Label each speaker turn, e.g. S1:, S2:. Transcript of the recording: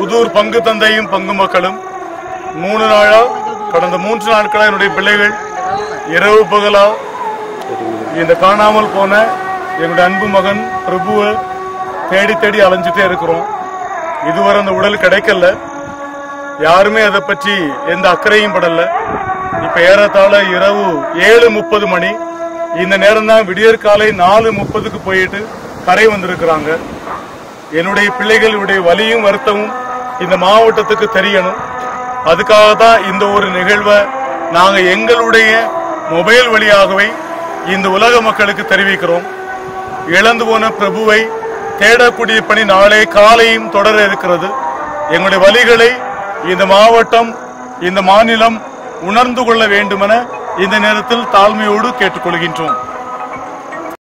S1: புதூர் பங்கு தந்தையும் பங்கு மக்களும் மூணு நாளா கடந்த மூன்று நாட்களா என்னுடைய பிள்ளைகள் இரவு பகலா இந்த காணாமல் போன என்னுடைய அன்பு மகன் பிரபுவை தேடி தேடி அலைஞ்சிட்டே இருக்கிறோம் இதுவரை அந்த உடல் கிடைக்கல யாருமே அதை பற்றி எந்த அக்கறையும் படல இப்ப ஏறத்தாழ இரவு ஏழு முப்பது மணி இந்த நேரம் தான் விடியற் காலை நாலு முப்பதுக்கு போயிட்டு கரை வந்திருக்கிறாங்க என்னுடைய பிள்ளைகளுடைய வலியும் வருத்தமும் இந்த மாவட்டத்துக்கு தெரியணும் அதுக்காக தான் இந்த ஒரு நிகழ்வை நாங்க எங்களுடைய மொபைல் வழியாகவே இந்த உலக மக்களுக்கு தெரிவிக்கிறோம் இழந்து போன பிரபுவை தேடக்கூடிய பணி நாளை காலையும் தொடர இருக்கிறது எங்களுடைய வழிகளை இந்த மாவட்டம் இந்த மாநிலம் உணர்ந்து கொள்ள வேண்டுமென இந்த நேரத்தில் தாழ்மையோடு கேட்டுக்கொள்கின்றோம்